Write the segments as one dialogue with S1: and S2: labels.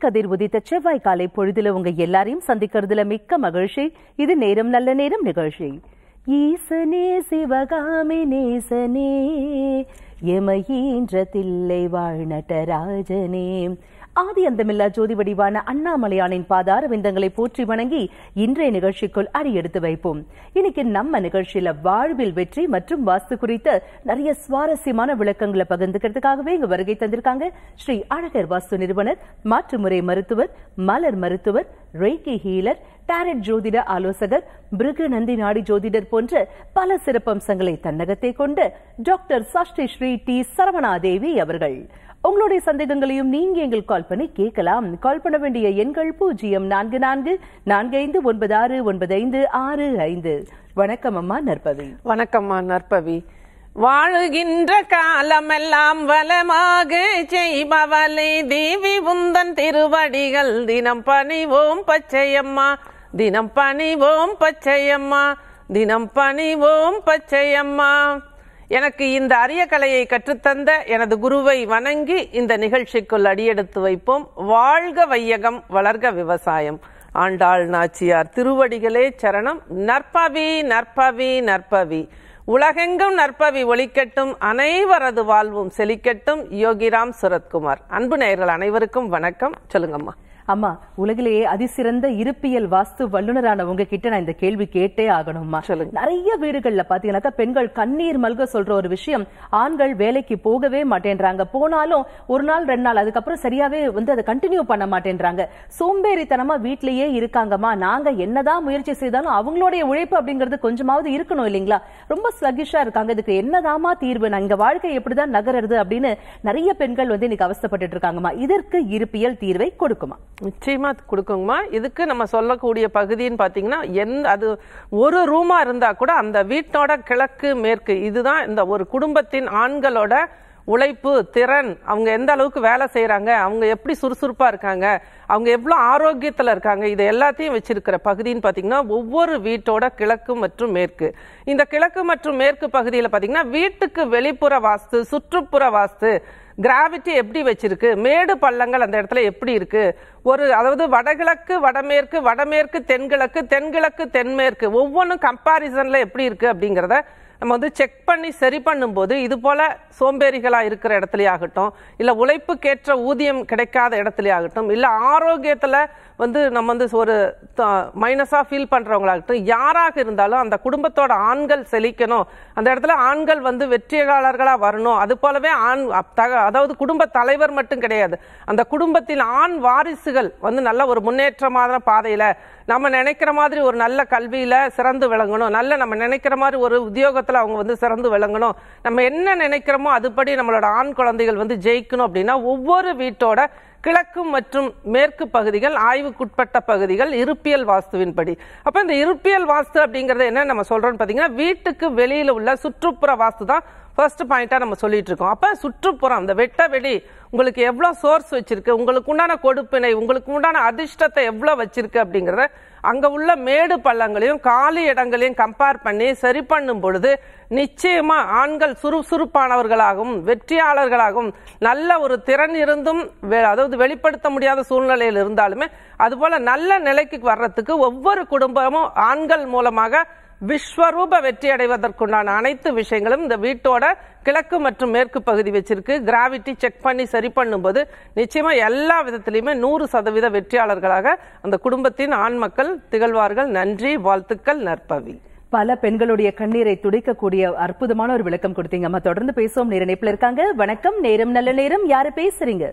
S1: கதிர் உதித்த செவ்வாய் காலை பொழுதுல உங்க எல்லாரையும் சந்திக்கிறதுல மிக்க மகிழ்ச்சி இது நேரம் நல்ல நேரம் நிகழ்ச்சி ஈசனே சிவகாமி நேசனே எமயீன்ற தில்லை வாழ் நடராஜனே ஆதி அந்தமில்லா ஜோதி வடிவான அண்ணாமலையானின் பாதார விந்தங்களை போற்றி வணங்கி இன்றைய நிகழ்ச்சிக்குள் அடியெடுத்து வைப்போம் இன்னைக்கு நம்ம நிகழ்ச்சியில வாழ்வில் வெற்றி மற்றும் வாஸ்து குறித்த நிறைய சுவாரஸ்யமான விளக்கங்களை பகிர்ந்துக்கிறதுக்காகவே இங்க வருகை தந்திருக்காங்க ஸ்ரீ அழகர் வாஸ்து நிறுவனர் மாற்றுமுறை மருத்துவர் மலர் மருத்துவர் ரெய்கி ஹீலர் டாரட் ஜோதிட ஆலோசகர் பிருகு நந்தி நாடி ஜோதிடர் போன்ற பல சிறப்பம்சங்களை தன்னகத்தை கொண்ட டாக்டர் சாஷ்டி ஸ்ரீ டி சரவணாதேவி அவர்கள் உங்களுடைய சந்தேகங்களையும் நீங்க எங்களுக்கு கால் பண்ணி கேட்கலாம் கால் பண்ண வேண்டிய எண்கள் பூஜ்ஜியம் நான்கு நான்கு நான்கு ஐந்து ஒன்பது ஆறு ஒன்பது ஐந்து ஆறு ஐந்து வணக்கம் அம்மா நற்பவி
S2: வணக்கம்மா நற்பவி வாழுகின்ற காலமெல்லாம் வளமாக செய்பவளை தேவி உந்தன் திருவடிகள் தினம் பணிவோம் பச்சையம்மா தினம் பணிவோம் பச்சையம்மா தினம் பணிவோம் பச்சையம்மா எனக்கு இந்த அரிய கலையை கற்றுத்தந்த எனது குருவை வணங்கி இந்த நிகழ்ச்சிக்குள் அடியெடுத்து வைப்போம் வாழ்க வையகம் வளர்க விவசாயம் ஆண்டாள் நாச்சியார் திருவடிகளே சரணம் நற்பவி நற்பவி நற்பவி உலகெங்கும் நற்பவி ஒளிக்கட்டும் அனைவரது வாழ்வும் செழிக்கட்டும் யோகிராம் சுரத்குமார் அன்பு நேயர்கள் அனைவருக்கும் வணக்கம் சொல்லுங்கம்மா
S1: அம்மா உலகிலேயே அதிசிறந்த இருப்பியல் வாஸ்து வல்லுநரான உங்ககிட்ட நான் இந்த கேள்வி கேட்டே ஆகணும்மா
S2: சொல்லுங்க.
S1: நிறைய வீடுகள்ல பாத்தீங்கன்னாக்கா பெண்கள் கண்ணீர் மல்க சொல்ற ஒரு விஷயம் ஆண்கள் வேலைக்கு போகவே மாட்டேன்றாங்க போனாலும் ஒரு நாள் ரெண்டு நாள் அதுக்கப்புறம் சரியாவே வந்து அதை கண்டினியூ பண்ண மாட்டேன்றாங்க சோம்பேறித்தனமா வீட்லயே இருக்காங்கம்மா நாங்க என்னதான் முயற்சி செய்தாலும் அவங்களுடைய உழைப்பு அப்படிங்கிறது கொஞ்சமாவது இருக்கணும் இல்லைங்களா ரொம்ப ஸ்லகிஷா இருக்காங்க இதுக்கு என்னதாமா தீர்வு நான் இங்க வாழ்க்கை எப்படிதான் நகருது அப்படின்னு நிறைய பெண்கள் வந்து இன்னைக்கு அவஸ்தைப்பட்டுட்டு இருக்காங்கம்மா இதற்கு இருப்பியல் தீர்வை கொடுக்குமா
S2: நிச்சயமா கொடுக்குங்கம்மா இதுக்கு நம்ம சொல்லக்கூடிய பகுதின்னு பாத்தீங்கன்னா எந்த அது ஒரு ரூமா இருந்தா கூட அந்த வீட்டோட கிழக்கு மேற்கு இதுதான் இந்த ஒரு குடும்பத்தின் ஆண்களோட உழைப்பு திறன் அவங்க எந்த அளவுக்கு வேலை செய்றாங்க அவங்க எப்படி சுறுசுறுப்பா இருக்காங்க அவங்க எவ்வளவு ஆரோக்கியத்துல இருக்காங்க இது எல்லாத்தையும் வச்சிருக்கிற பகுதின்னு பாத்தீங்கன்னா ஒவ்வொரு வீட்டோட கிழக்கு மற்றும் மேற்கு இந்த கிழக்கு மற்றும் மேற்கு பகுதியில பாத்தீங்கன்னா வீட்டுக்கு வெளிப்புற வாஸ்து சுற்றுப்புற வாஸ்து கிராவிட்டி எப்படி வச்சிருக்கு மேடு பள்ளங்கள் அந்த இடத்துல எப்படி இருக்கு ஒரு அதாவது வடகிழக்கு வடமேற்கு வடமேற்கு தென்கிழக்கு தென்கிழக்கு தென்மேற்கு ஒவ்வொன்றும் கம்பாரிசன்ல எப்படி இருக்கு அப்படிங்கிறத நம்ம வந்து செக் பண்ணி சரி பண்ணும்போது இது போல சோம்பேறிகளா இருக்கிற இடத்துலயே ஆகட்டும் இல்ல உழைப்புக்கேற்ற ஊதியம் கிடைக்காத இடத்துலயே ஆகட்டும் இல்ல ஆரோக்கியத்துல வந்து நம்ம வந்து ஒரு மைனஸா ஃபீல் பண்றவங்களாகட்டும் யாராக இருந்தாலும் அந்த குடும்பத்தோட ஆண்கள் செழிக்கணும் அந்த இடத்துல ஆண்கள் வந்து வெற்றியாளர்களா வரணும் அது போலவே ஆண் அப்- தக- அதாவது குடும்ப தலைவர் மட்டும் கிடையாது அந்த குடும்பத்தில் ஆண் வாரிசுகள் வந்து நல்ல ஒரு முன்னேற்றமான பாதையில நம்ம நினைக்கிற மாதிரி ஒரு நல்ல கல்வியில சிறந்து விளங்கணும் நல்ல நம்ம நினைக்கிற மாதிரி ஒரு உத்தியோகத்துல அவங்க வந்து சிறந்து விளங்கணும் நம்ம என்ன நினைக்கிறோமோ அதுபடி நம்மளோட ஆண் குழந்தைகள் வந்து ஜெயிக்கணும் அப்படின்னா ஒவ்வொரு வீட்டோட கிழக்கு மற்றும் மேற்கு பகுதிகள் ஆய்வுக்குட்பட்ட பகுதிகள் இருப்பியல் வாஸ்துவின்படி அப்ப இந்த இருப்பியல் வாஸ்து அப்படிங்கறது என்ன நம்ம சொல்றோம்னு பாத்தீங்கன்னா வீட்டுக்கு வெளியில உள்ள சுற்றுப்புற வாஸ்து தான் ஃபர்ஸ்ட் பாயிண்டா நம்ம சொல்லிட்டு இருக்கோம் அப்ப சுற்றுப்புறம் அந்த வெட்ட வெளி உங்களுக்கு எவ்வளவு சோர்ஸ் வச்சிருக்கு உங்களுக்கு உண்டான கொடுப்பினை உங்களுக்கு உண்டான அதிர்ஷ்டத்தை எவ்வளவு வச்சிருக்கு அப்படிங்கறத அங்க உள்ள மேடு பள்ளங்களையும் காலி இடங்களையும் கம்பேர் பண்ணி சரி பண்ணும் பொழுது நிச்சயமா ஆண்கள் சுறுசுறுப்பானவர்களாகவும் வெற்றியாளர்களாகவும் நல்ல ஒரு திறன் இருந்தும் வெ- அதாவது வெளிப்படுத்த முடியாத சூழ்நிலையில் இருந்தாலுமே அதுபோல நல்ல நிலைக்கு வர்றதுக்கு ஒவ்வொரு குடும்பமும் ஆண்கள் மூலமாக விஸ்வரூப வெற்றி அடைவதற்குண்டான அனைத்து விஷயங்களும் இந்த வீட்டோட கிழக்கு மற்றும் மேற்கு பகுதி வச்சிருக்கு கிராவிட்டி செக் பண்ணி சரி பண்ணும்போது நிச்சயமா எல்லா விதத்திலையுமே நூறு சதவீத வெற்றியாளர்களாக அந்த குடும்பத்தின் ஆண் மக்கள் திகழ்வார்கள் நன்றி வாழ்த்துக்கள் நற்பவி
S1: பல பெண்களுடைய கண்ணீரை துடைக்கக்கூடிய அற்புதமான ஒரு விளக்கம் கொடுத்தீங்க அம்மா தொடர்ந்து பேசுவோம் நேர இணைப்புல இருக்காங்க வணக்கம் நேரம் நல்ல நேரம் யாரு பேசுறீங்க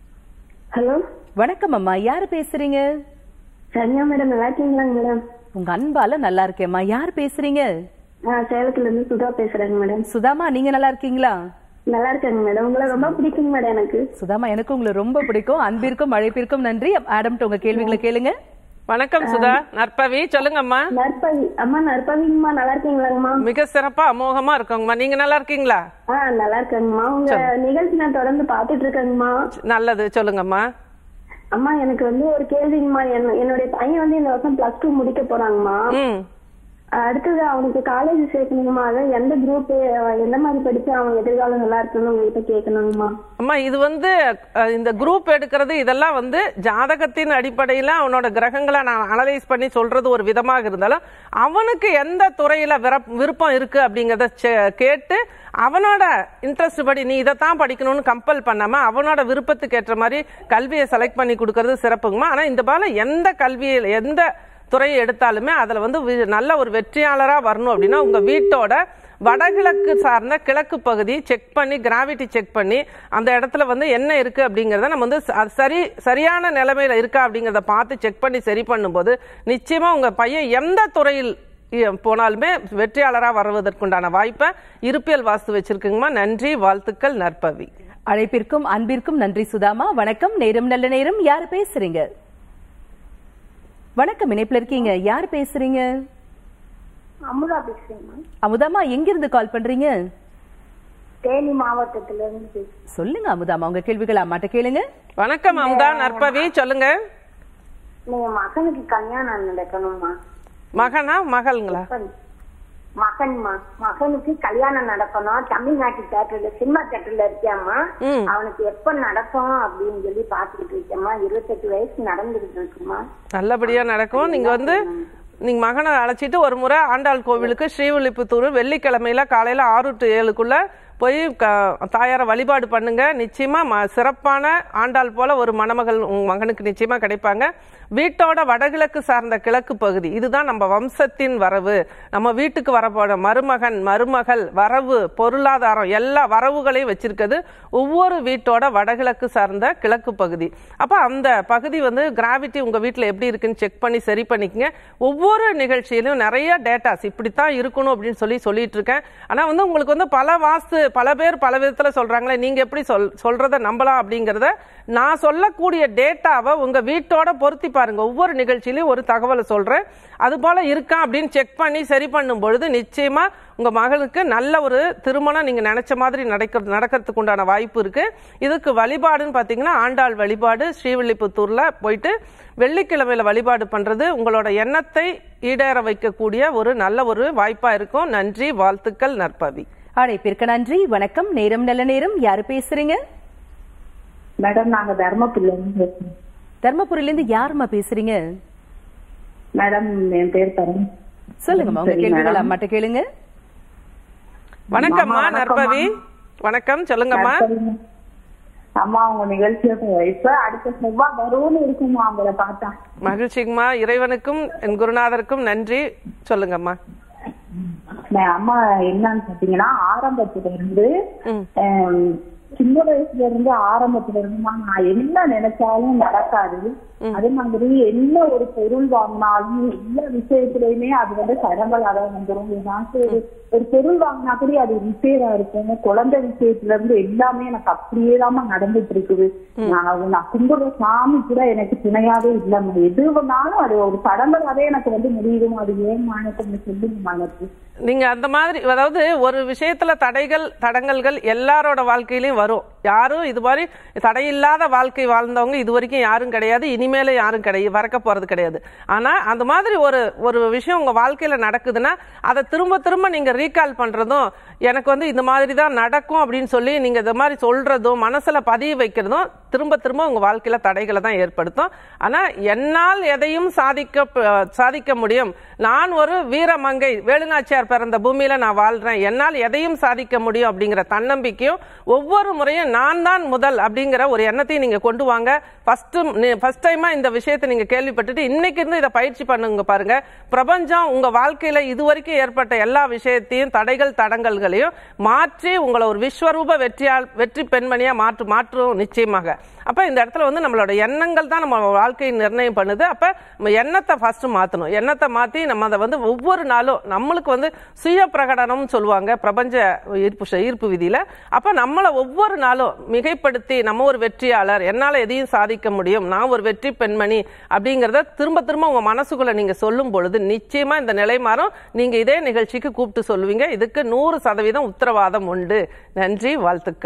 S3: ஹலோ
S1: வணக்கம் அம்மா யாரு பேசுறீங்க
S3: சரண்யா மேடம் நல்லா இருக்கீங்களாங்க மேடம்
S1: உங்க அன்பால நல்லா இருக்கேம்மா யார் பேசுறீங்க
S3: நான் சேலத்துல இருந்து சுதா பேசுறேங்க மேடம்
S1: சுதாமா நீங்க நல்லா இருக்கீங்களா
S3: நல்லா இருக்கேங்க மேடம் உங்களை ரொம்ப பிடிக்குங்க மேடம் எனக்கு
S1: சுதாமா எனக்கு உங்களை ரொம்ப பிடிக்கும் அன்பிற்கும் அழைப்பிற்கும் நன்றி ஆடம்ட்ட உங்க கேள்விகளை கேளுங்க
S2: வணக்கம் சுதா நற்பவி சொல்லுங்கம்மா
S3: நற்பவி அம்மா நற்பவிங்கம்மா நல்லா இருக்கீங்களாங்கம்மா
S2: மிக சிறப்பா அமோகமா இருக்கோங்கம்மா நீங்க நல்லா இருக்கீங்களா
S3: ஆ நல்லா இருக்கேங்கம்மா உங்க நிகழ்ச்சி நான் தொடர்ந்து பாத்துட்டு இருக்கேங்கம்மா
S2: நல்லது சொல்லுங்கம்மா
S3: அம்மா எனக்கு வந்து ஒரு கேள்விங்கம்மா என்ன- என்னுடைய பையன் வந்து இந்த வருஷம் பிளஸ் டூ முடிக்க போறாங்கம்மா
S2: ம்
S3: அடுத்தது அவனுக்கு காலேஜ் சேர்க்கணுங்கம்மா அதான் எந்த குரூப் எந்த மாதிரி படிச்சா அவன் எதிர்காலம் நல்லா இருக்குன்னு உங்ககிட்ட கேட்கணுங்கம்மா
S2: அம்மா இது வந்து அஹ், இந்த குரூப் எடுக்கிறது இதெல்லாம் வந்து ஜாதகத்தின் அடிப்படையில் அவனோட கிரகங்களை நான் அனலைஸ் பண்ணி சொல்றது ஒரு விதமாக இருந்தாலும் அவனுக்கு எந்த துறையில விரப்- விருப்பம் இருக்கு அப்படிங்கறத செ- கேட்டு அவனோட இன்ட்ரெஸ்ட் படி நீ இதைத்தான் படிக்கணும்னு கம்பல் பண்ணாம அவனோட விருப்பத்துக்கு ஏற்ற மாதிரி கல்வியை செலக்ட் பண்ணி கொடுக்கறது சிறப்புங்கம்மா ஆனா இந்த போல எந்த கல்வியில் எந்த துறையை எடுத்தாலுமே அதுல வந்து வி- நல்ல ஒரு வெற்றியாளரா வரணும் அப்படின்னா உங்க வீட்டோட வடகிழக்கு சார்ந்த கிழக்கு பகுதி செக் பண்ணி கிராவிட்டி செக் பண்ணி அந்த இடத்துல வந்து என்ன இருக்கு அப்படிங்கறத நம்ம வந்து ச- அது சரி சரியான நிலைமையில இருக்கா அப்படிங்கறத பார்த்து செக் பண்ணி சரி பண்ணும்போது நிச்சயமா உங்க பையன் எந்த துறையில் இ- போனாலுமே வெற்றியாளரா வருவதற்குண்டான வாய்ப்பை இருப்பியல் வாஸ்து வச்சிருக்குங்கம்மா நன்றி வாழ்த்துக்கள் நற்பவி
S1: அழைப்பிற்கும் அன்பிற்கும் நன்றி சுதாமா வணக்கம் நேரம் நல்ல நேரம் யார் பேசுறீங்க வணக்கம் இணைப்புல இருக்கீங்க யார் பேசுறீங்க
S3: அமுதா பேசுறேங்கம்மா
S1: அமுதாமா எங்கிருந்து கால் பண்றீங்க
S3: தேனி மாவட்டத்துல இருந்து பேசுறேன்
S1: சொல்லுங்க அமுதாமா உங்க கேள்விகள் அம்மாட்ட கேளுங்க
S2: வணக்கம் அமுதா நற்பவி சொல்லுங்க
S3: நீங்க மகனுக்கு கல்யாணம் நடக்கணும்மா
S2: மகனா மகள்ங்களா
S3: மகன். மகன்மா மகனுக்கு கல்யாணம் நடக்கணும் தமிழ்நாட்டு தேட்டர்ல சினிமா தேட்டர்ல இருக்கியாம்மா
S2: ம்.
S3: அவனுக்கு எப்ப நடக்கும் அப்படின்னு சொல்லி பாத்துக்கிட்டு இருக்கேம்மா இருபத்தெட்டு வயசு நடந்துகிட்டு இருக்குமா
S2: நல்லபடியா நடக்கும் நீங்க வந்து நீங்க மகனை அழைச்சிட்டு ஒரு முறை ஆண்டாள் கோவிலுக்கு ஸ்ரீவில்லிபுத்தூர் வெள்ளிக்கிழமையில காலையில ஆறு டு ஏழுக்குள்ள போய் க- தாயாரை வழிபாடு பண்ணுங்க நிச்சயமா ம- சிறப்பான ஆண்டாள் போல ஒரு மணமகள் உங்க மகனுக்கு நிச்சயமா கிடைப்பாங்க வீட்டோட வடகிழக்கு சார்ந்த கிழக்கு பகுதி இதுதான் நம்ம வம்சத்தின் வரவு நம்ம வீட்டுக்கு வரப்போற மருமகன் மருமகள் வரவு பொருளாதாரம் எல்லா வரவுகளையும் வச்சிருக்கிறது ஒவ்வொரு வீட்டோட வடகிழக்கு சார்ந்த கிழக்கு பகுதி அப்ப அந்த பகுதி வந்து கிராவிட்டி உங்க வீட்ல எப்படி இருக்குன்னு செக் பண்ணி சரி பண்ணிக்கங்க ஒவ்வொரு நிகழ்ச்சியிலும் நிறைய டேட்டாஸ் இப்படித்தான் இருக்கணும் அப்படின்னு சொல்லி சொல்லிட்டு இருக்கேன் ஆனா வந்து உங்களுக்கு வந்து பல வாஸ்து பல பேர் பல விதத்துல சொல்றாங்களே நீங்க எப்படி சொல் சொல்றத நம்பலாம் அப்படிங்கறத நான் சொல்லக்கூடிய டேட்டாவை உங்க வீட்டோட பொருத்தி பாருங்க ஒவ்வொரு நிகழ்ச்சியிலையும் ஒரு தகவலை சொல்றேன் அது போல இருக்கா அப்படின்னு செக் பண்ணி சரி பண்ணும் பொழுது நிச்சயமா உங்க மகளுக்கு நல்ல ஒரு திருமணம் நீங்க நினைச்ச மாதிரி நடக்க நடக்கிறதுக்கு உண்டான வாய்ப்பு இருக்கு இதுக்கு வழிபாடுன்னு பாத்தீங்கன்னா ஆண்டாள் வழிபாடு ஸ்ரீவில்லிபுத்தூர்ல போயிட்டு வெள்ளிக்கிழமையில வழிபாடு பண்றது உங்களோட எண்ணத்தை ஈடேற வைக்கக்கூடிய ஒரு நல்ல ஒரு வாய்ப்பா இருக்கும் நன்றி வாழ்த்துக்கள் நற்பவி
S1: அழைப்பிற்கு நன்றி வணக்கம் நேரம் நல்ல நேரம் யாரு பேசுறீங்க
S4: மேடம் நாங்க தர்மபுரியில இருந்து பேசுறோம்
S1: தர்மபுரியில இருந்து யாரும்மா பேசுறீங்க
S4: மேடம் என் பேர் தருண்
S1: சொல்லுங்கம்மா உங்க
S4: சரி,
S1: கேள்விகள்
S4: மேடம்.
S1: அம்மாட்ட கேளுங்க
S2: வணக்கம்மா
S4: அம்மா,
S2: நற்பவி வணக்கம் சொல்லுங்கம்மா
S4: அம்மா உங்க நிகழ்ச்சியோட இப்ப அடுத்த செவ்வாய் வரும்னு இருக்குமா அவங்கள பார்த்தா
S2: மகிழ்ச்சிங்கம்மா இறைவனுக்கும் என் குருநாதருக்கும் நன்றி சொல்லுங்கம்மா
S4: நான் அம்மா என்னன்னு பாத்தீங்கன்னா ஆரம்பத்துல இருந்து
S2: ம்.
S4: ஆம், சின்ன வயசுல இருந்து ஆரம்பத்துல இருந்து நான் என்ன நினைச்சாலும் நடக்காது அதே மாதிரி என்ன ஒரு பொருள் வாங்கினாலும் எல்லா விஷயத்திலயுமே அது வந்து தடங்களாக வந்துரும் ஏதாச்சும் ஒரு ஒரு பொருள் வாங்கினா கூட அது ரிப்பேரா இருக்கும் குழந்தை விஷயத்துல இருந்து எல்லாமே எனக்கு அப்படியே தான் நடந்துட்டு இருக்குது நான் நான் கும்பிடுற சாமி கூட எனக்கு துணையாவே இல்லைம்மா எது வேணாலும் அது ஒரு தடங்களாவே எனக்கு வந்து முடியுதும் அது ஏன் எனக்கு கொஞ்சம் சொல்லுங்கம்மா எனக்கு
S2: நீங்க அந்த மாதிரி அதாவது ஒரு விஷயத்துல தடைகள் தடங்கல்கள் எல்லாரோட வாழ்க்கையிலயும் வரும் யாரும் இது மாதிரி தடையில்லாத வாழ்க்கை வாழ்ந்தவங்க இது வரைக்கும் யாரும் கிடையாது இனிமேல யாரும் கிடையாது வரக்க போறது கிடையாது ஆனா அந்த மாதிரி ஒரு ஒரு விஷயம் உங்க வாழ்க்கையில நடக்குதுன்னா அதை திரும்ப திரும்ப நீங்க ரீகால் பண்றதும் எனக்கு வந்து இந்த மாதிரி தான் நடக்கும் அப்படின்னு சொல்லி நீங்க இந்த மாதிரி சொல்றதும் மனசுல பதிய வைக்கிறதும் திரும்ப திரும்ப உங்க வாழ்க்கையில தடைகளை தான் ஏற்படுத்தும் ஆனா என்னால் எதையும் சாதிக்க சாதிக்க முடியும் நான் ஒரு வீரமங்கை வேலுநாச்சியார் பிறந்த பூமியில நான் வாழ்றேன் என்னால் எதையும் சாதிக்க முடியும் அப்படிங்கிற தன்னம்பிக்கையும் ஒவ்வொரு முறையும் நான் தான் முதல் அப்படிங்கிற ஒரு எண்ணத்தையும் நீங்க கொண்டு வாங்க ஃபர்ஸ்ட் ஃபர்ஸ்ட் டைமா இந்த விஷயத்தை நீங்க கேள்விப்பட்டுட்டு இன்னைக்கு இருந்து இதை பயிற்சி பண்ணுங்க பாருங்க பிரபஞ்சம் உங்க வாழ்க்கையில இதுவரைக்கும் ஏற்பட்ட எல்லா விஷயத்தையும் தடைகள் தடங்கல்களையும் மாற்றி உங்களை ஒரு விஸ்வரூப வெற்றியால் வெற்றி பெண்மணியா மாற்று மாற்றும் நிச்சயமாக அப்ப இந்த இடத்துல வந்து நம்மளோட எண்ணங்கள் தான் நம்ம வாழ்க்கையை நிர்ணயம் பண்ணுது அப்ப நம்ம எண்ணத்தை ஃபர்ஸ்ட் மாத்தணும் எண்ணத்தை மாத்தி நம்ம அதை வந்து ஒவ்வொரு நாளும் நம்மளுக்கு வந்து சுய பிரகடனம்னு சொல்லுவாங்க பிரபஞ்ச ஈர்ப்பு ச- ஈர்ப்பு விதியில அப்ப நம்மளை ஒவ்வொரு நாளும் மிகைப்படுத்தி நம்ம ஒரு வெற்றியாளர் என்னால எதையும் சாதிக்க முடியும் நான் ஒரு வெற்றி பெண்மணி அப்படிங்கறத திரும்ப திரும்ப உங்க மனசுக்குள்ள நீங்க சொல்லும் பொழுது நிச்சயமா இந்த நிலை மாறும் நீங்க இதே நிகழ்ச்சிக்கு கூப்பிட்டு சொல்லுவீங்க இதுக்கு நூறு சதவீதம் உத்தரவாதம் உண்டு நன்றி வாழ்த்துக்கள்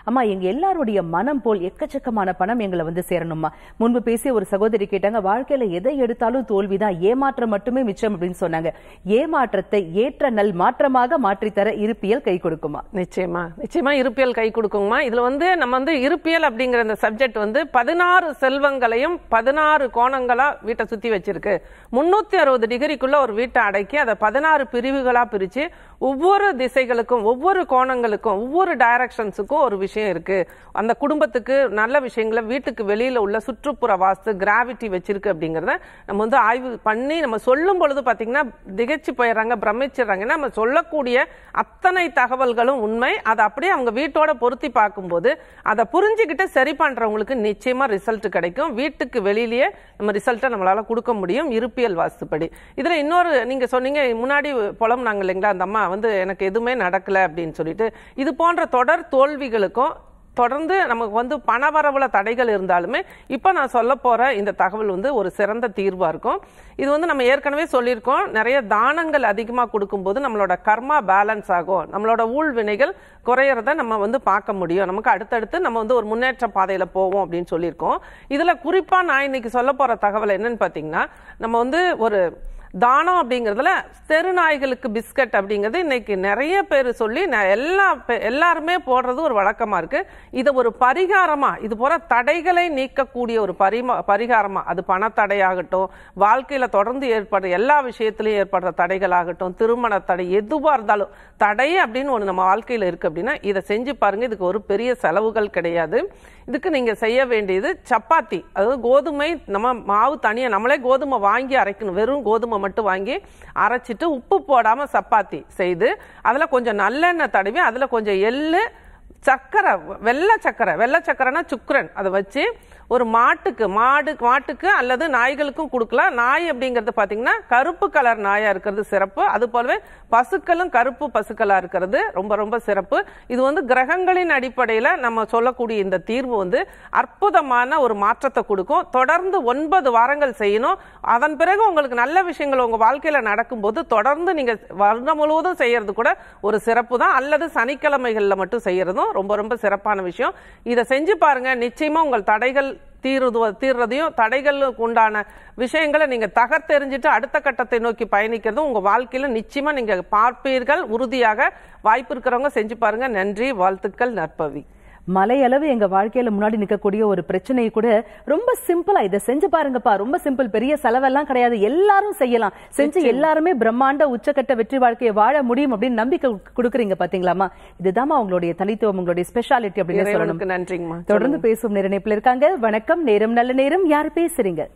S1: அம்மா எங்க எல்லாருடைய மனம் போல் எக்கச்சக்கமான பணம் எங்களை வந்து சேரணும்மா முன்பு பேசிய ஒரு சகோதரி கேட்டாங்க வாழ்க்கையில எதை எடுத்தாலும் தோல்விதான் ஏமாற்றம் மட்டுமே மிச்சம் அப்படின்னு சொன்னாங்க ஏமாற்றத்தை ஏற்ற நல் மாற்றமாக மாற்றித்தர இருப்பியல் கை கொடுக்குமா
S2: நிச்சயமா நிச்சயமா இருப்பியல் கை கொடுக்குங்கம்மா இதுல வந்து நம்ம வந்து இருப்பியல் அப்படிங்கிற இந்த சப்ஜெக்ட் வந்து பதினாறு செல்வங்களையும் பதினாறு கோணங்களா வீட்டை சுத்தி வச்சிருக்கு முன்னூத்தி அறுபது டிகிரிக்குள்ள ஒரு வீட்டை அடக்கி அதை பதினாறு பிரிவுகளா பிரிச்சு ஒவ்வொரு திசைகளுக்கும் ஒவ்வொரு கோணங்களுக்கும் ஒவ்வொரு டைரக்ஷன்ஸுக்கும் ஒரு விஷயம் இருக்கு அந்த குடும்பத்துக்கு நல்ல விஷயங்களை வீட்டுக்கு வெளியில உள்ள சுற்றுப்புற வாஸ்து கிராவிட்டி வச்சிருக்கு அப்படிங்கறத நம்ம வந்து ஆய்வு பண்ணி நம்ம சொல்லும் பொழுது பாத்தீங்கன்னா திகைச்சு போயிடுறாங்க பிரமிச்சிடுறாங்க ஏன்னா நம்ம சொல்லக்கூடிய அத்தனை தகவல்களும் உண்மை அதை அப்படியே அவங்க வீட்டோட பொருத்தி பார்க்கும்போது அதை புரிஞ்சுக்கிட்டு சரி பண்றவங்களுக்கு நிச்சயமா ரிசல்ட் கிடைக்கும் வீட்டுக்கு வெளியிலேயே நம்ம ரிசல்ட்டை நம்மளால கொடுக்க முடியும் இருப்பியல் வாஸ்துப்படி இதுல இன்னொரு நீங்க சொன்னீங்க முன்னாடி புலம்புனாங்க இல்லைங்களா அந்த அம்மா வந்து எனக்கு எதுவுமே நடக்கல அப்படின்னு சொல்லிட்டு இது போன்ற தொடர் தோல்விகளுக்கும் தொடர்ந்து நமக்கு வந்து பணவரவுல தடைகள் இருந்தாலுமே இப்போ நான் சொல்ல போற இந்த தகவல் வந்து ஒரு சிறந்த தீர்வா இருக்கும் இது வந்து நம்ம ஏற்கனவே சொல்லியிருக்கோம் நிறைய தானங்கள் அதிகமாக கொடுக்கும்போது நம்மளோட கர்மா பேலன்ஸ் ஆகும் நம்மளோட ஊழ் வினைகள் குறையறத நம்ம வந்து பார்க்க முடியும் நமக்கு அடுத்தடுத்து நம்ம வந்து ஒரு முன்னேற்ற பாதையில போவோம் அப்படின்னு சொல்லியிருக்கோம் இதுல குறிப்பா நான் இன்னைக்கு சொல்ல போற தகவல் என்னன்னு பாத்தீங்கன்னா நம்ம வந்து ஒரு தானம் அப்படிங்கிறதுல தெரு நாய்களுக்கு பிஸ்கட் அப்படிங்கிறது இன்னைக்கு நிறைய பேர் சொல்லி ந- எல்லா பே- எல்லாருமே போடுறது ஒரு வழக்கமா இருக்கு இதை ஒரு பரிகாரமா இது போல தடைகளை நீக்கக்கூடிய ஒரு பரிமா பரிகாரமா அது பணத்தடையாகட்டும் வாழ்க்கையில தொடர்ந்து ஏற்படுற எல்லா விஷயத்திலையும் ஏற்படுற தடைகளாகட்டும் திருமண தடை எதுவா இருந்தாலும் தடை அப்படின்னு ஒண்ணு நம்ம வாழ்க்கையில இருக்கு அப்படின்னா இதை செஞ்சு பாருங்க இதுக்கு ஒரு பெரிய செலவுகள் கிடையாது இதுக்கு நீங்க செய்ய வேண்டியது சப்பாத்தி அதாவது கோதுமை நம்ம மாவு தனியா நம்மளே கோதுமை வாங்கி அரைக்கணும் வெறும் கோதுமை மட்டும் வாங்கி அரைச்சிட்டு உப்பு போடாம சப்பாத்தி செய்து அதுல கொஞ்சம் நல்லெண்ணெய் தடவி அதுல கொஞ்சம் எள்ளு சர்க்கரை வெள்ளை சர்க்கரை வெள்ளை சர்க்கரைனா சுக்கரன் அதை வச்சு ஒரு மாட்டுக்கு மாடு மாட்டுக்கு அல்லது நாய்களுக்கும் கொடுக்கலாம் நாய் அப்படிங்கிறது பார்த்தீங்கன்னா கருப்பு கலர் நாயா இருக்கிறது சிறப்பு அது போலவே பசுக்களும் கருப்பு பசுக்களா இருக்கிறது ரொம்ப ரொம்ப சிறப்பு இது வந்து கிரகங்களின் அடிப்படையில் நம்ம சொல்லக்கூடிய இந்த தீர்வு வந்து அற்புதமான ஒரு மாற்றத்தை கொடுக்கும் தொடர்ந்து ஒன்பது வாரங்கள் செய்யணும் அதன் பிறகு உங்களுக்கு நல்ல விஷயங்கள் உங்க வாழ்க்கையில நடக்கும்போது தொடர்ந்து நீங்க வருடம் முழுவதும் செய்யறது கூட ஒரு சிறப்பு தான் அல்லது சனிக்கிழமைகள்ல மட்டும் செய்யறதும் ரொம்ப ரொம்ப சிறப்பான விஷயம் இதை செஞ்சு பாருங்க நிச்சயமா உங்கள் தடைகள் தீருது தீர்றதையும் தடைகளுக்கு உண்டான விஷயங்களை நீங்க தகர்த்தெறிஞ்சிட்டு அடுத்த கட்டத்தை நோக்கி பயணிக்கிறதும் உங்க வாழ்க்கையில நிச்சயமா நீங்க பார்ப்பீர்கள் உறுதியாக வாய்ப்பு இருக்கிறவங்க செஞ்சு பாருங்க நன்றி வாழ்த்துக்கள் நற்பவி
S1: மலையளவு எங்க வாழ்க்கையில முன்னாடி நிக்கக்கூடிய ஒரு பிரச்சனையை கூட ரொம்ப சிம்பிளா இதை செஞ்சு பாருங்கப்பா ரொம்ப சிம்பிள் பெரிய செலவெல்லாம் கிடையாது எல்லாரும் செய்யலாம் செஞ்சு எல்லாருமே பிரம்மாண்ட உச்சக்கட்ட வெற்றி வாழ்க்கையை வாழ முடியும் அப்படின்னு நம்பிக்கை கொடுக்குறீங்க பாத்தீங்களாமா இதுதாம்மா உங்களுடைய தனித்துவம் உங்களுடைய ஸ்பெஷாலிட்டி அப்படின்னு சொல்லணும்
S2: இறைவனுக்கு நன்றிங்கம்மா
S1: தொடர்ந்து பேசும் நிர்ணயிப்பில் இருக்காங்க வணக்கம் நேரம் நல்ல நேரம் யார் பேசுறீங்க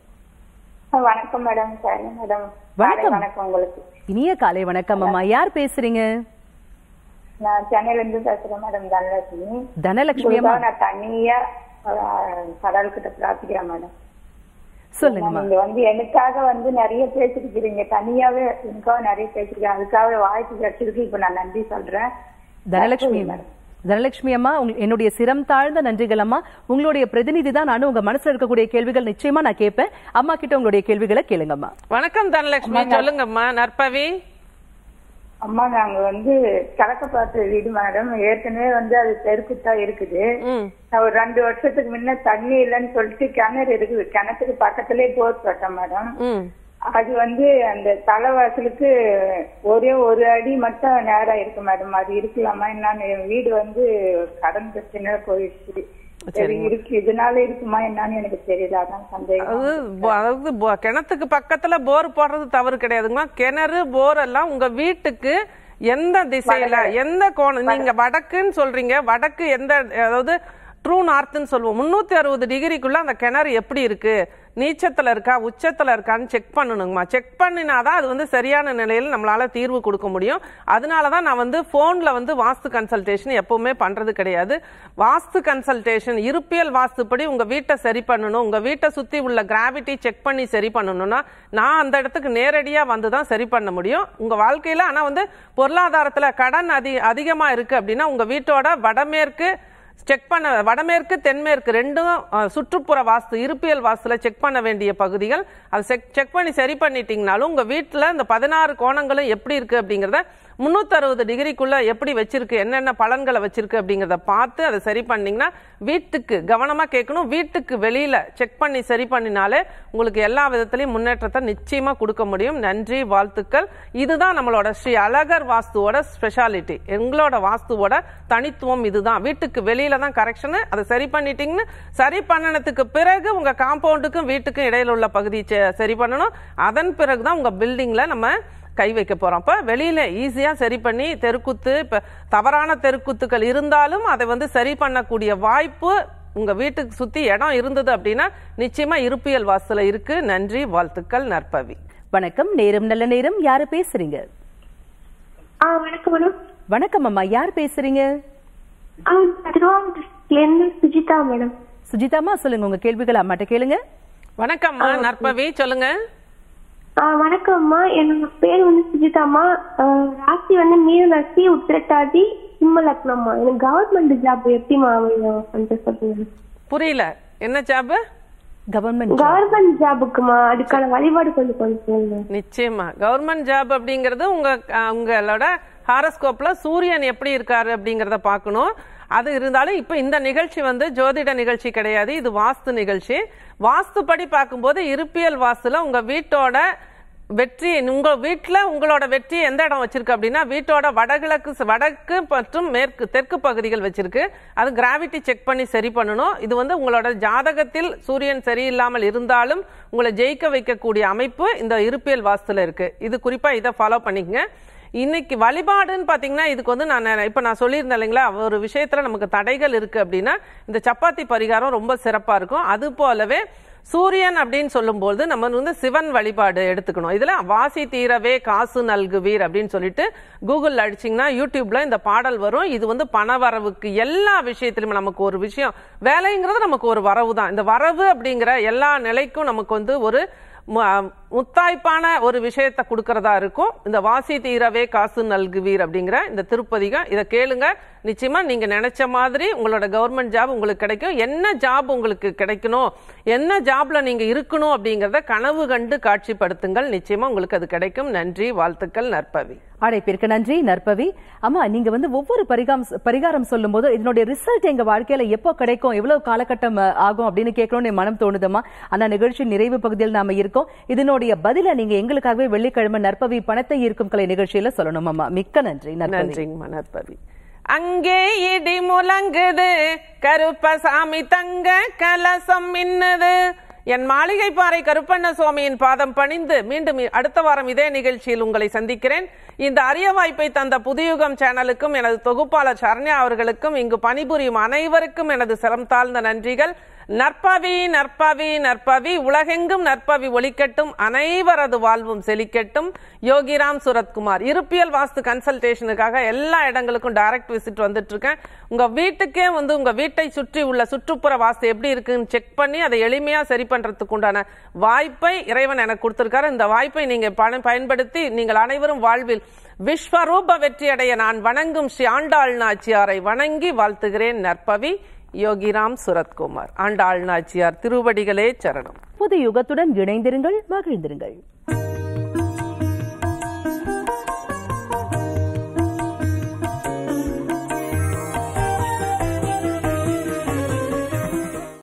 S3: வணக்கம் மேடம் சரி மேடம்
S1: வணக்கம்.
S3: வணக்கம் உங்களுக்கு
S1: இனிய காலை வணக்கம் அம்மா யார் பேசுறீங்க
S3: நான் சென்னையில இருந்து பேசுறேன் மேடம் தனலட்சுமி
S1: தனலட்சுமி அம்மா
S3: உங்களுக்காக நான் தனியா அஹ், கடவுள்கிட்ட பிரார்த்திக்கிறேன் மேடம்
S1: சொல்லுங்கம்மா
S3: நீங்க வந்து எனக்காக வந்து நிறைய பேசிருக்கிறீங்க தனியாவே எனக்காக நிறைய பேசிருக்கீங்க அதுக்காக வாய்ப்பு கிடைச்சிருக்கு இப்ப நான் நன்றி சொல்றேன்
S1: தனலட்சுமி தனலட்சுமி அம்மா உங்க- என்னுடைய சிரம் தாழ்ந்த நன்றிகள் அம்மா உங்களுடைய பிரதிநிதி தான் நானும் உங்க மனசுல இருக்கக்கூடிய கேள்விகள் நிச்சயமா நான் கேட்பேன் அம்மா கிட்ட உங்களுடைய கேள்விகளை கேளுங்கம்மா
S2: வணக்கம் தனலட்சுமி சொல்லுங்கம்மா நற்பவி
S3: அம்மா நாங்க வந்து கிழக்க பார்த்த வீடு மேடம் ஏற்கனவே வந்து அது தெருக்குத்தா இருக்குது
S2: ம்
S3: நான் ஒரு ரெண்டு வருஷத்துக்கு முன்ன தண்ணி இல்லைன்னு சொல்லிட்டு கிணறு இருக்குது கிணத்துக்கு பக்கத்துலயே போர் போட்டேன் மேடம்
S2: ம்
S3: அது வந்து அந்த தலைவாசலுக்கு ஒரே ஒரு அடி மட்டும் நேரம் இருக்கு மேடம் அது இருக்கலாமா என்னன்னு என் வீடு வந்து கடன் பிரச்சனை போயிடுச்சு சரி இருக்கு இதனால இருக்குமா என்னன்னு எனக்கு தெரியல அதான் சந்தேகம்
S2: அது போ- அதாவது போ- கிணத்துக்கு பக்கத்துல போர் போடுறது தவறு கிடையாதுங்கம்மா கிணறு போர் எல்லாம் உங்க வீட்டுக்கு எந்த திசையில எந்த கோணம் நீங்க வடக்குன்னு சொல்றீங்க வடக்கு எந்த அதாவது ட்ரூ நார்த்னு சொல்லுவோம் முன்னூத்தி அறுபது டிகிரிக்குள்ள அந்த கிணறு எப்படி இருக்கு நீச்சத்துல இருக்கா உச்சத்துல இருக்கான்னு செக் பண்ணணுங்கம்மா செக் பண்ணினாதான் அது வந்து சரியான நிலையில் நம்மளால தீர்வு கொடுக்க முடியும் அதனாலதான் நான் வந்து போன்ல வந்து வாஸ்து கன்சல்டேஷன் எப்பவுமே பண்றது கிடையாது வாஸ்து கன்சல்டேஷன் இருப்பியல் வாஸ்துப்படி உங்க வீட்டை சரி பண்ணணும் உங்க வீட்டை சுத்தி உள்ள கிராவிட்டி செக் பண்ணி சரி பண்ணணும்னா நான் அந்த இடத்துக்கு நேரடியா வந்து தான் சரி பண்ண முடியும் உங்க வாழ்க்கையில ஆனா வந்து பொருளாதாரத்துல கடன் அதி அதிகமா இருக்கு அப்படின்னா உங்க வீட்டோட வடமேற்கு செக் பண்ண வடமேற்கு தென்மேற்கு ரெண்டும் அஹ், சுற்றுப்புற வாஸ்து இருப்பியல் வாஸ்துல செக் பண்ண வேண்டிய பகுதிகள் அது செக் செக் பண்ணி சரி பண்ணிட்டீங்கனாலும் உங்க வீட்டுல இந்த பதினாறு கோணங்களும் எப்படி இருக்கு அப்படிங்கறத முன்னூத்தி அறுபது டிகிரிக்குள்ள எப்படி வச்சிருக்கு என்னென்ன பலன்களை வச்சிருக்கு அப்படிங்கறத பார்த்து அதை சரி பண்ணீங்கன்னா வீட்டுக்கு கவனமா கேட்கணும் வீட்டுக்கு வெளியில செக் பண்ணி சரி பண்ணினாலே உங்களுக்கு எல்லா விதத்திலையும் முன்னேற்றத்தை நிச்சயமா கொடுக்க முடியும் நன்றி வாழ்த்துக்கள் இதுதான் நம்மளோட ஸ்ரீ அழகர் வாஸ்துவோட ஸ்பெஷாலிட்டி எங்களோட வாஸ்துவோட தனித்துவம் இதுதான் வீட்டுக்கு வெளியில தான் கரெக்ஷன் அதை சரி பண்ணிட்டீங்கன்னு சரி பண்ணினதுக்கு பிறகு உங்க காம்பவுண்டுக்கும் வீட்டுக்கும் இடையில உள்ள பகுதி செ- சரி பண்ணணும் அதன் பிறகுதான் உங்க பில்டிங்ல நம்ம கை வைக்க போறோம் அப்ப வெளியில ஈஸியா சரி பண்ணி தெருக்குத்து இப்ப தவறான தெருக்குத்துக்கள் இருந்தாலும் அதை வந்து சரி பண்ணக்கூடிய வாய்ப்பு உங்க வீட்டுக்கு சுத்தி இடம் இருந்தது அப்படின்னா நிச்சயமா இருப்பியல் வாசல இருக்கு நன்றி வாழ்த்துக்கள் நற்பவி
S1: வணக்கம் நேரம் நல்ல நேரம் யாரு பேசுறீங்க
S5: ஆ வணக்கம் மேடம்
S1: வணக்கம் அம்மா யார் பேசுறீங்க
S5: ஆ திருவாரூர்லேருந்து சுஜிதா மேடம்
S1: சுஜிதாமா சொல்லுங்க உங்க கேள்விகள் அம்மாட்ட கேளுங்க
S2: வணக்கம்மா நற்பவி சொல்லுங்க
S5: ஆ வணக்கம்மா என்னோட பேர் வந்து சுஜிதாம்மா ஆ, ராசி வந்து மீன ராசி உத்திரட்டாதி சிம்ம லக்னம்மா எனக்கு கவர்மெண்ட் ஜாப் எப்படிமா அமையும் கொஞ்சம் சொல்லுங்க
S2: புரியல என்ன ஜாப்
S1: கவர்மெண்ட்
S5: கவர்மெண்ட் ஜாபுக்குமா அதுக்கான வழிபாடு கொஞ்சம் கொஞ்சம் சொல்லுங்க
S2: நிச்சயமா கவர்மெண்ட் ஜாப் அப்படிங்கிறது உங்க அஹ், உங்களோட ஹாரஸ்கோப்ல சூரியன் எப்படி இருக்காரு அப்படிங்கறத பார்க்கணும் அது இருந்தாலும் இப்ப இந்த நிகழ்ச்சி வந்து ஜோதிட நிகழ்ச்சி கிடையாது இது வாஸ்து நிகழ்ச்சி வாஸ்துப்படி பார்க்கும்போது இருப்பியல் வாஸ்துல உங்க வீட்டோட வெற்றி உங்க வீட்ல உங்களோட வெற்றி எந்த இடம் வச்சிருக்கு அப்படின்னா வீட்டோட வடகிழக்கு ச- வடக்கு மற்றும் மேற்கு தெற்கு பகுதிகள் வச்சிருக்கு அது கிராவிட்டி செக் பண்ணி சரி பண்ணணும் இது வந்து உங்களோட ஜாதகத்தில் சூரியன் சரியில்லாமல் இருந்தாலும் உங்களை ஜெயிக்க வைக்கக்கூடிய அமைப்பு இந்த இருப்பியல் வாஸ்துல இருக்கு இது குறிப்பா இதை ஃபாலோ பண்ணிக்கங்க இன்னைக்கு வழிபாடுன்னு பாத்தீங்கன்னா இதுக்கு வந்து நான் இப்ப நான் சொல்லியிருந்தேன் இல்லைங்களா ஒரு விஷயத்துல நமக்கு தடைகள் இருக்கு அப்படின்னா இந்த சப்பாத்தி பரிகாரம் ரொம்ப சிறப்பா இருக்கும் அது போலவே சூரியன் அப்படின்னு சொல்லும்போது நம்ம வந்து சிவன் வழிபாடு எடுத்துக்கணும் இதுல வாசி தீரவே காசு நல்குவீர் அப்படின்னு சொல்லிட்டு கூகுள் அடிச்சீங்கன்னா யூடியூப்ல இந்த பாடல் வரும் இது வந்து பணவரவுக்கு எல்லா விஷயத்திலும் நமக்கு ஒரு விஷயம் வேலைங்கிறது நமக்கு ஒரு வரவு தான் இந்த வரவு அப்படிங்கிற எல்லா நிலைக்கும் நமக்கு வந்து ஒரு மு- முத்தாய்ப்பான ஒரு விஷயத்தை கொடுக்கறதா இருக்கும் இந்த வாசி தீரவே காசு நல்குவீர் அப்படிங்கிற இந்த திருப்பதிகம் இதை கேளுங்க நிச்சயமா நீங்க நினைச்ச மாதிரி உங்களோட கவர்மெண்ட் ஜாப் உங்களுக்கு கிடைக்கும் என்ன ஜாப் உங்களுக்கு கிடைக்கணும் என்ன ஜாப்ல நீங்க இருக்கணும் அப்படிங்கறத கனவு கண்டு காட்சிப்படுத்துங்கள் நிச்சயமா உங்களுக்கு அது கிடைக்கும் நன்றி வாழ்த்துக்கள் நற்பவி
S1: அழைப்பிற்கு நன்றி நற்பவி அம்மா நீங்க வந்து ஒவ்வொரு பரிகாரம் பரிகாரம் சொல்லும் போது இதனுடைய ரிசல்ட் எங்க வாழ்க்கையில எப்போ கிடைக்கும் எவ்வளவு காலகட்டம் அஹ், ஆகும் அப்படின்னு கேட்கணும்னு என் மனம் தோணுதம்மா ஆனா நிகழ்ச்சி நிறைவு பகுதியில் நாம இருக்கோம் இதனுடைய பதில நீங்க எங்களுக்காகவே வெள்ளிக்கிழமை நற்பவி பணத்தை ஈர்க்கும் கலை நிகழ்ச்சியில சொல்லணும் அம்மா மிக்க நன்றி நன்றி
S2: நன்றிங்கம்மா நற்பவி அங்கே இடி முழங்குது கருப்பசாமி தங்க கலசம் மின்னுது என் மாளிகை பாறை கருப்பண்ண சுவாமியின் பாதம் பணிந்து மீண்டும் இ- அடுத்த வாரம் இதே நிகழ்ச்சியில் உங்களை சந்திக்கிறேன் இந்த அரிய வாய்ப்பை தந்த புதியுகம் சேனலுக்கும் எனது தொகுப்பாளர் சரண்யா அவர்களுக்கும் இங்கு பணிபுரியும் அனைவருக்கும் எனது சிரம் தாழ்ந்த நன்றிகள் நற்பவி நற்பவி நற்பவி உலகெங்கும் நற்பவி ஒலிக்கட்டும் அனைவரது வாழ்வும் செழிக்கட்டும் யோகிராம் சுரத்குமார் இருப்பியல் வாஸ்து கன்சல்டேஷனுக்காக எல்லா இடங்களுக்கும் டைரக்ட் விசிட் வந்துட்டு இருக்கேன் உங்க வீட்டுக்கே வந்து உங்க வீட்டை சுற்றி உள்ள சுற்றுப்புற வாஸ்து எப்படி இருக்குன்னு செக் பண்ணி அதை எளிமையா சரி பண்றதுக்கு உண்டான வாய்ப்பை இறைவன் எனக்கு கொடுத்திருக்காரு இந்த வாய்ப்பை நீங்க பண- பயன்படுத்தி நீங்கள் அனைவரும் வாழ்வில் விஸ்வரூப வெற்றியடைய நான் வணங்கும் ஸ்ரீ ஆண்டாள் நாச்சியாரை வணங்கி வாழ்த்துகிறேன் நற்பவி யோகிராம் சுரத்குமார் ஆண்டாள் நாச்சியார் திருவடிகளே சரணம்
S1: புது யுகத்துடன் இணைந்திருங்கள் மகிழ்ந்திருங்கள்